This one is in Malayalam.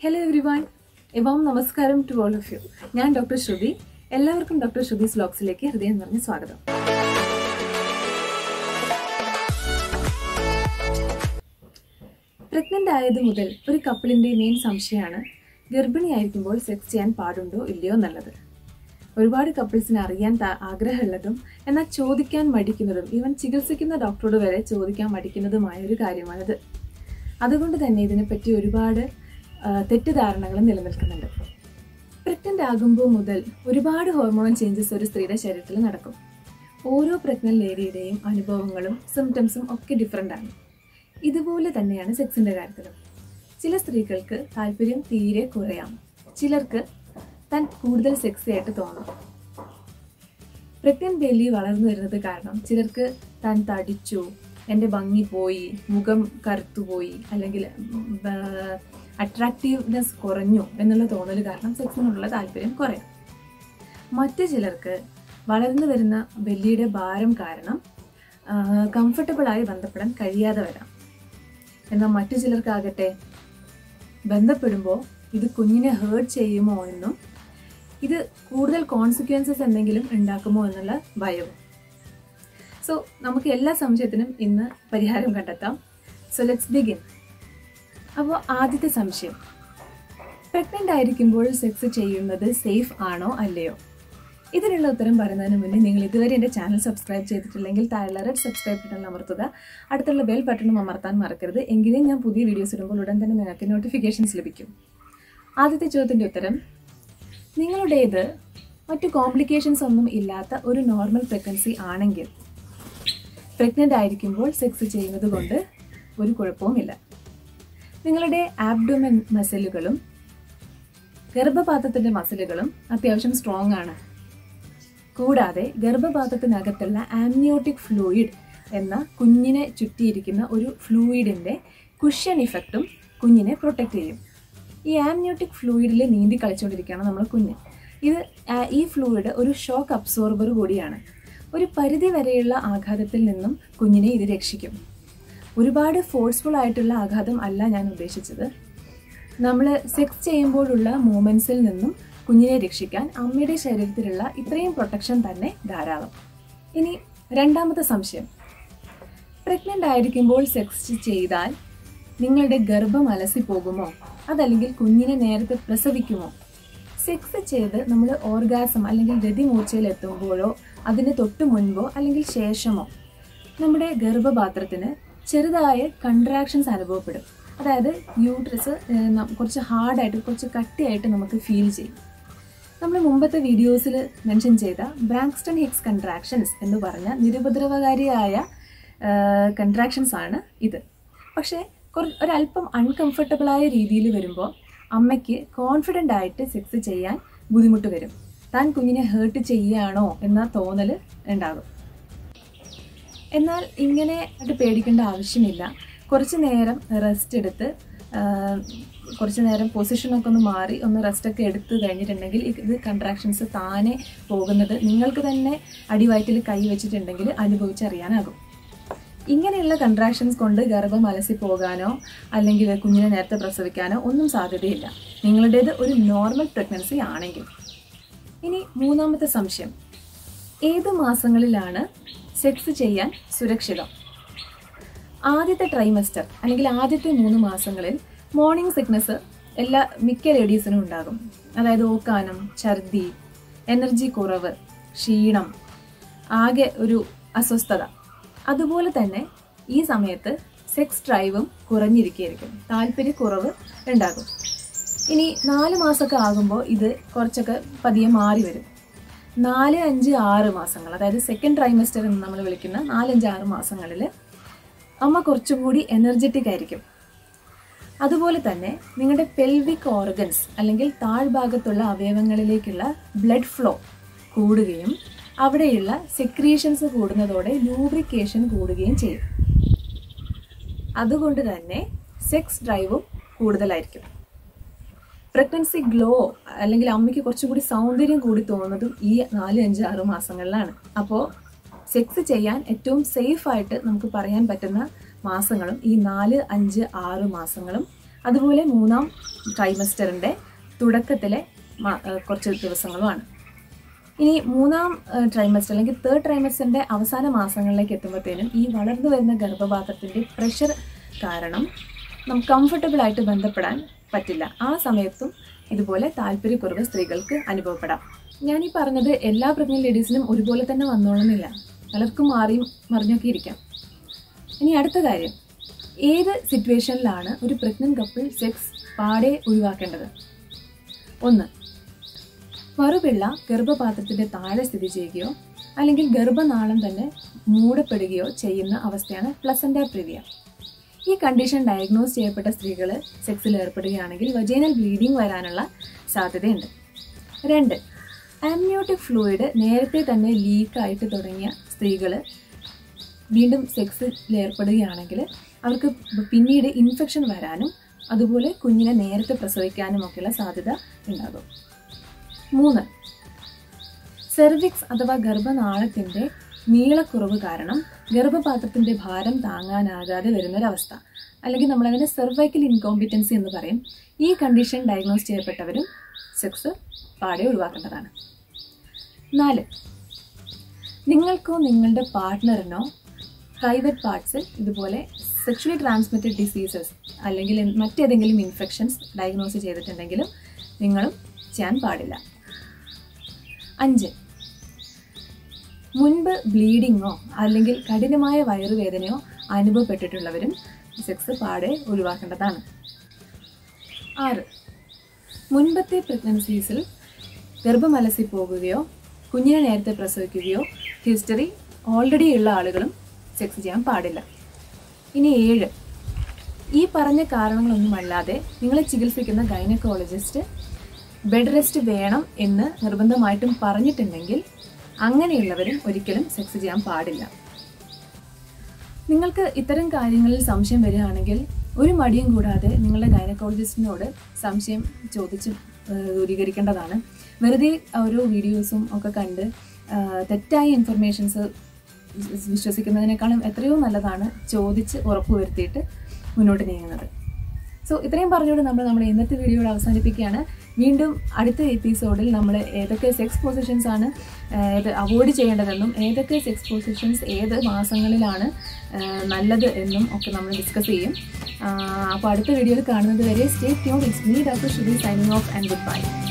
ഹലോ എവ്രി വൺ എവാം നമസ്കാരം ടു ഓൾ ഓഫ് യു ഞാൻ ഡോക്ടർ ശ്രുതി എല്ലാവർക്കും ഡോക്ടർ ശ്രുതി സ്ലോക്സിലേക്ക് ഹൃദയം നിറഞ്ഞ സ്വാഗതം പ്രഗ്നന്റ് ആയത് മുതൽ ഒരു കപ്പിളിന്റെ മെയിൻ സംശയമാണ് ഗർഭിണിയായിരിക്കുമ്പോൾ സെക്സ് ചെയ്യാൻ പാടുണ്ടോ ഇല്ലയോ എന്നുള്ളത് ഒരുപാട് കപ്പിൾസിന് അറിയാൻ താ- ആഗ്രഹമുള്ളതും എന്നാൽ ചോദിക്കാൻ മടിക്കുന്നതും ഈവൻ ചികിത്സിക്കുന്ന ഡോക്ടറോട് വരെ ചോദിക്കാൻ മടിക്കുന്നതുമായ ഒരു കാര്യമാണിത് അതുകൊണ്ട് തന്നെ ഇതിനെപ്പറ്റി ഒരുപാട് ആ, തെറ്റിദ്ധാരണകൾ നിലനിൽക്കുന്നുണ്ട് പ്രഗ്നന്റ് ആകുമ്പോൾ മുതൽ ഒരുപാട് ഹോർമോൺ ചേഞ്ചസ് ഒരു സ്ത്രീയുടെ ശരീരത്തിൽ നടക്കും ഓരോ പ്രഗ്നന്റ് ലേഡിയുടെയും അനുഭവങ്ങളും സിംറ്റംസും ഒക്കെ ഡിഫറെൻ്റ് ആണ് ഇതുപോലെ തന്നെയാണ് സെക്സിന്റെ കാര്യത്തിലും ചില സ്ത്രീകൾക്ക് താല്പര്യം തീരെ കുറയാം ചിലർക്ക് താൻ കൂടുതൽ സെക്സി ആയിട്ട് തോന്നും പ്രഗ്നന്റ് ബേലി വളർന്നു വരുന്നത് കാരണം ചിലർക്ക് താൻ തടിച്ചു എൻ്റെ ഭംഗി പോയി മുഖം കറുത്തുപോയി അല്ലെങ്കിൽ അട്രാക്റ്റീവ്നെസ് കുറഞ്ഞു എന്നുള്ള തോന്നൽ കാരണം സെക്സിനോടുള്ള താല്പര്യം കുറയും മറ്റു ചിലർക്ക് വളർന്നു വരുന്ന ബെല്ലിയുടെ ഭാരം കാരണം കംഫർട്ടബിളായി ബന്ധപ്പെടാൻ കഴിയാതെ വരാം എന്നാൽ മറ്റു ചിലർക്കാകട്ടെ ബന്ധപ്പെടുമ്പോൾ ഇത് കുഞ്ഞിനെ ഹേർട്ട് ചെയ്യുമോ എന്നും ഇത് കൂടുതൽ കോൺസിക്വൻസസ് എന്തെങ്കിലും ഉണ്ടാക്കുമോ എന്നുള്ള ഭയവും സോ നമുക്ക് എല്ലാ സംശയത്തിനും ഇന്ന് പരിഹാരം കണ്ടെത്താം സോ ലെറ്റ്സ് ബിഗിൻ അപ്പോൾ ആദ്യത്തെ സംശയം പ്രഗ്നൻ്റ് ആയിരിക്കുമ്പോൾ സെക്സ് ചെയ്യുന്നത് സേഫ് ആണോ അല്ലയോ ഇതിനുള്ള ഉത്തരം പറയുന്നതിന് മുന്നേ നിങ്ങൾ ഇതുവരെ എൻ്റെ ചാനൽ സബ്സ്ക്രൈബ് ചെയ്തിട്ടില്ലെങ്കിൽ താഴെ റെഡ് സബ്സ്ക്രൈബ് ബട്ടൺ അമർത്തുക അടുത്തുള്ള ബെൽ ബട്ടണും അമർത്താൻ മറക്കരുത് എങ്കിലേ ഞാൻ പുതിയ വീഡിയോസ് ഇടുമ്പോൾ ഉടൻ തന്നെ നിങ്ങൾക്ക് നോട്ടിഫിക്കേഷൻസ് ലഭിക്കും ആദ്യത്തെ ചോദ്യത്തിൻ്റെ ഉത്തരം നിങ്ങളുടേത് മറ്റു കോംപ്ലിക്കേഷൻസ് ഒന്നും ഇല്ലാത്ത ഒരു നോർമൽ പ്രഗ്നൻസി ആണെങ്കിൽ പ്രഗ്നൻ്റ് ആയിരിക്കുമ്പോൾ സെക്സ് ചെയ്യുന്നത് കൊണ്ട് ഒരു കുഴപ്പവുമില്ല നിങ്ങളുടെ ആബ്ഡോമൻ മസിലുകളും ഗർഭപാത്രത്തിൻ്റെ മസിലുകളും അത്യാവശ്യം സ്ട്രോങ് ആണ് കൂടാതെ ഗർഭപാത്രത്തിനകത്തുള്ള ആംനിയോട്ടിക് ഫ്ലൂയിഡ് എന്ന കുഞ്ഞിനെ ചുറ്റിയിരിക്കുന്ന ഒരു ഫ്ലൂയിഡിൻ്റെ കുഷ്യൻ ഇഫക്റ്റും കുഞ്ഞിനെ പ്രൊട്ടക്റ്റ് ചെയ്യും ഈ ആംനിയോട്ടിക് ഫ്ലൂയിഡിൽ നീന്തി കളിച്ചുകൊണ്ടിരിക്കുകയാണ് നമ്മൾ കുഞ്ഞ് ഇത് ആ- ഈ ഫ്ലൂയിഡ് ഒരു ഷോക്ക് അബ്സോർബർ കൂടിയാണ് ഒരു പരിധി വരെയുള്ള ആഘാതത്തിൽ നിന്നും കുഞ്ഞിനെ ഇത് രക്ഷിക്കും ഒരുപാട് ഫോഴ്സ്ഫുൾ ആയിട്ടുള്ള ആഘാതം അല്ല ഞാൻ ഉദ്ദേശിച്ചത് നമ്മൾ സെക്സ് ചെയ്യുമ്പോഴുള്ള മൂമെൻസിൽ നിന്നും കുഞ്ഞിനെ രക്ഷിക്കാൻ അമ്മയുടെ ശരീരത്തിലുള്ള ഇത്രയും പ്രൊട്ടക്ഷൻ തന്നെ ധാരാളം ഇനി രണ്ടാമത്തെ സംശയം പ്രഗ്നൻ്റ് ആയിരിക്കുമ്പോൾ സെക്സ് ചെയ്താൽ നിങ്ങളുടെ ഗർഭം അലസി പോകുമോ അതല്ലെങ്കിൽ കുഞ്ഞിനെ നേരത്തെ പ്രസവിക്കുമോ സെക്സ് ചെയ്ത് നമ്മൾ ഓർഗാസം അല്ലെങ്കിൽ രതിമൂർച്ചയിൽ എത്തുമ്പോഴോ അതിന് തൊട്ട് മുൻപോ അല്ലെങ്കിൽ ശേഷമോ നമ്മുടെ ഗർഭപാത്രത്തിന് ചെറുതായ കൺട്രാക്ഷൻസ് അനുഭവപ്പെടും അതായത് യൂട്രസ് കുറച്ച് ഹാർഡായിട്ട് കുറച്ച് കട്ടിയായിട്ട് നമുക്ക് ഫീൽ ചെയ്യും നമ്മൾ മുമ്പത്തെ വീഡിയോസിൽ മെൻഷൻ ചെയ്ത ബ്രാങ്സ്റ്റൺ ഹിക്സ് കൺട്രാക്ഷൻസ് എന്ന് പറഞ്ഞ നിരുപദ്രവകാരിയായ കൺട്രാക്ഷൻസ് ആണ് ഇത് പക്ഷേ കുറ- ഒരല്പം അൺകംഫർട്ടബിളായ രീതിയിൽ വരുമ്പോൾ അമ്മയ്ക്ക് കോൺഫിഡൻ്റ് ആയിട്ട് സെക്സ് ചെയ്യാൻ ബുദ്ധിമുട്ട് വരും താൻ കുഞ്ഞിനെ ഹേർട്ട് ചെയ്യുകയാണോ എന്ന തോന്നൽ ഉണ്ടാകും എന്നാൽ ഇങ്ങനെ ആയിട്ട് പേടിക്കേണ്ട ആവശ്യമില്ല കുറച്ച് നേരം റെസ്റ്റ് എടുത്ത് ആ, കുറച്ച് നേരം പൊസിഷനൊക്കെ ഒന്ന് മാറി ഒന്ന് റെസ്റ്റൊക്കെ എടുത്ത് കഴിഞ്ഞിട്ടുണ്ടെങ്കിൽ ഇത് കൺട്രാക്ഷൻസ് താനെ പോകുന്നത് നിങ്ങൾക്ക് തന്നെ അടിവയറ്റിൽ കൈ വെച്ചിട്ടുണ്ടെങ്കിൽ അനുഭവിച്ചറിയാനാകും ഇങ്ങനെയുള്ള കൺട്രാക്ഷൻസ് കൊണ്ട് ഗർഭം അലസി പോകാനോ അല്ലെങ്കിൽ കുഞ്ഞിനെ നേരത്തെ പ്രസവിക്കാനോ ഒന്നും സാധ്യതയില്ല നിങ്ങളുടേത് ഒരു നോർമൽ പ്രഗ്നൻസി ആണെങ്കിൽ ഇനി മൂന്നാമത്തെ സംശയം ഏത് മാസങ്ങളിലാണ് സെക്സ് ചെയ്യാൻ സുരക്ഷിതം ആദ്യത്തെ ട്രൈമസ്റ്റർ അല്ലെങ്കിൽ ആദ്യത്തെ മൂന്ന് മാസങ്ങളിൽ മോർണിംഗ് സിക്നസ് എല്ലാ മിക്ക ലേഡീസിനും ഉണ്ടാകും അതായത് ഓക്കാനം ഛർദി എനർജി കുറവ് ക്ഷീണം ആകെ ഒരു അസ്വസ്ഥത അതുപോലെ തന്നെ ഈ സമയത്ത് സെക്സ് ഡ്രൈവും കുറഞ്ഞിരിക്കുകയായിരിക്കും താല്പര്യക്കുറവ് ഉണ്ടാകും ഇനി നാല് മാസമൊക്കെ ആകുമ്പോൾ ഇത് കുറച്ചൊക്കെ പതിയെ മാറി വരും നാല് അഞ്ച് ആറ് മാസങ്ങൾ അതായത് സെക്കൻഡ് ട്രൈമസ്റ്റർ എന്ന് നമ്മൾ വിളിക്കുന്ന നാലഞ്ച് ആറ് മാസങ്ങളിൽ അമ്മ കുറച്ചും കൂടി എനർജറ്റിക് ആയിരിക്കും അതുപോലെ തന്നെ നിങ്ങളുടെ പെൽവിക് ഓർഗൻസ് അല്ലെങ്കിൽ താഴ്ഭാഗത്തുള്ള അവയവങ്ങളിലേക്കുള്ള ബ്ലഡ് ഫ്ലോ കൂടുകയും അവിടെയുള്ള സെക്രീഷൻസ് കൂടുന്നതോടെ ലൂബ്രിക്കേഷൻ കൂടുകയും ചെയ്യും അതുകൊണ്ട് തന്നെ സെക്സ് ഡ്രൈവും കൂടുതലായിരിക്കും പ്രഗ്നൻസി ഗ്ലോ അല്ലെങ്കിൽ അമ്മയ്ക്ക് കുറച്ചും കൂടി സൗന്ദര്യം കൂടി തോന്നുന്നതും ഈ നാല് അഞ്ച് ആറ് മാസങ്ങളിലാണ് അപ്പോൾ സെക്സ് ചെയ്യാൻ ഏറ്റവും സേഫ് ആയിട്ട് നമുക്ക് പറയാൻ പറ്റുന്ന മാസങ്ങളും ഈ നാല് അഞ്ച് ആറ് മാസങ്ങളും അതുപോലെ മൂന്നാം ട്രൈമസ്റ്ററിൻ്റെ തുടക്കത്തിലെ മാ- ഏഹ് കുറച്ച് ദിവസങ്ങളുമാണ് ഇനി മൂന്നാം ട്രൈമസ്റ്റർ അല്ലെങ്കിൽ തേർഡ് ട്രൈമസ്റ്ററിൻ്റെ അവസാന മാസങ്ങളിലേക്ക് എത്തുമ്പോഴത്തേനും ഈ വളർന്നു വരുന്ന ഗർഭപാത്രത്തിൻ്റെ പ്രഷർ കാരണം നമുക്ക് കംഫർട്ടബിൾ ആയിട്ട് ബന്ധപ്പെടാൻ പറ്റില്ല ആ സമയത്തും ഇതുപോലെ താല്പര്യക്കുറവ് സ്ത്രീകൾക്ക് അനുഭവപ്പെടാം ഞാൻ ഈ പറഞ്ഞത് എല്ലാ പ്രഗ്നന്റ് ലേഡീസിനും ഒരുപോലെ തന്നെ വന്നോളുന്നില്ല പലർക്കും മാറിയും മറിഞ്ഞൊക്കെ ഇരിക്കാം ഇനി അടുത്ത കാര്യം ഏത് സിറ്റുവേഷനിലാണ് ഒരു പ്രഗ്നന്റ് കപ്പിൾ സെക്സ് പാടെ ഒഴിവാക്കേണ്ടത് ഒന്ന് മറുപിള്ള ഗർഭപാത്രത്തിന്റെ താഴെ സ്ഥിതി ചെയ്യുകയോ അല്ലെങ്കിൽ ഗർഭനാളം തന്നെ മൂടപ്പെടുകയോ ചെയ്യുന്ന അവസ്ഥയാണ് പ്ലസന്റ പ്രിവിയ ഈ കണ്ടീഷൻ ഡയഗ്നോസ് ചെയ്യപ്പെട്ട സ്ത്രീകൾ സെക്സിൽ ഏർപ്പെടുകയാണെങ്കിൽ വജൈനൽ ബ്ലീഡിംഗ് വരാനുള്ള സാധ്യതയുണ്ട് രണ്ട് ആംനിയോട്ടിക് ഫ്ലൂയിഡ് നേരത്തെ തന്നെ ലീക്കായിട്ട് തുടങ്ങിയ സ്ത്രീകൾ വീണ്ടും സെക്സിൽ ഏർപ്പെടുകയാണെങ്കിൽ അവർക്ക് പിന്നീട് ഇൻഫെക്ഷൻ വരാനും അതുപോലെ കുഞ്ഞിനെ നേരത്തെ പ്രസവിക്കാനും ഒക്കെയുള്ള സാധ്യത ഉണ്ടാകും മൂന്ന് സെർവിക്സ് അഥവാ ഗർഭനാളത്തിന്റെ നീളക്കുറവ് കാരണം ഗർഭപാത്രത്തിന്റെ ഭാരം താങ്ങാനാകാതെ വരുന്നൊരവസ്ഥ അല്ലെങ്കിൽ നമ്മളതിനെ സെർവൈക്കൽ ഇൻകോമ്പിറ്റൻസി എന്ന് പറയും ഈ കണ്ടീഷൻ ഡയഗ്നോസ് ചെയ്യപ്പെട്ടവരും സെക്സ് പാടെ ഒഴിവാക്കേണ്ടതാണ് നാല് നിങ്ങൾക്കോ നിങ്ങളുടെ പാർട്ട്ണറിനോ പ്രൈവറ്റ് പാർട്സിൽ ഇതുപോലെ സെക്ഷലി ട്രാൻസ്മിറ്റഡ് ഡിസീസസ് അല്ലെങ്കിൽ മറ്റേതെങ്കിലും ഇൻഫെക്ഷൻസ് ഡയഗ്നോസ് ചെയ്തിട്ടുണ്ടെങ്കിലും നിങ്ങളും ചെയ്യാൻ പാടില്ല അഞ്ച് മുൻപ് ബ്ലീഡിങ്ങോ അല്ലെങ്കിൽ കഠിനമായ വയറുവേദനയോ അനുഭവപ്പെട്ടിട്ടുള്ളവരും സെക്സ് പാടെ ഒഴിവാക്കേണ്ടതാണ് ആറ് മുൻപത്തെ പ്രഗ്നൻസീസിൽ ഗർഭമലസി പോകുകയോ കുഞ്ഞിനെ നേരത്തെ പ്രസവിക്കുകയോ ഹിസ്റ്ററി ഓൾറെഡി ഉള്ള ആളുകളും സെക്സ് ചെയ്യാൻ പാടില്ല ഇനി ഏഴ് ഈ പറഞ്ഞ കാരണങ്ങളൊന്നുമല്ലാതെ നിങ്ങളെ ചികിത്സിക്കുന്ന ഗൈനക്കോളജിസ്റ്റ് ബെഡ് റെസ്റ്റ് വേണം എന്ന് നിർബന്ധമായിട്ടും പറഞ്ഞിട്ടുണ്ടെങ്കിൽ അങ്ങനെയുള്ളവരും ഒരിക്കലും സെക്സ് ചെയ്യാൻ പാടില്ല നിങ്ങൾക്ക് ഇത്തരം കാര്യങ്ങളിൽ സംശയം വരികയാണെങ്കിൽ ഒരു മടിയും കൂടാതെ നിങ്ങളുടെ ഗൈനക്കോളജിസ്റ്റിനോട് സംശയം ചോദിച്ച് ഏഹ്, ദൂരീകരിക്കേണ്ടതാണ് വെറുതെ ഓരോ വീഡിയോസും ഒക്കെ കണ്ട് ആഹ്, തെറ്റായ ഇൻഫർമേഷൻസ് വിശ്വസിക്കുന്നതിനേക്കാളും എത്രയോ നല്ലതാണ് ചോദിച്ച് ഉറപ്പുവരുത്തിയിട്ട് മുന്നോട്ട് നീങ്ങുന്നത് സോ ഇത്രയും പറഞ്ഞുകൊണ്ട് നമ്മൾ നമ്മുടെ ഇന്നത്തെ വീഡിയോ അവസാനിപ്പിക്കുകയാണ് വീണ്ടും അടുത്ത എപ്പിസോഡിൽ നമ്മൾ ഏതൊക്കെ സെക്സ് പൊസിഷൻസ് ആണ് ആഹ്, ഏത് അവോയ്ഡ് ചെയ്യേണ്ടതെന്നും ഏതൊക്കെ സെക്സ് പൊസിഷൻസ് ഏത് മാസങ്ങളിലാണ് ആഹ്, നല്ലത് എന്നും ഒക്കെ നമ്മൾ ഡിസ്കസ് ചെയ്യും അപ്പോൾ അടുത്ത വീഡിയോയിൽ കാണുന്നത് വരെ stay tune it's me doctor Shruti signing off and good by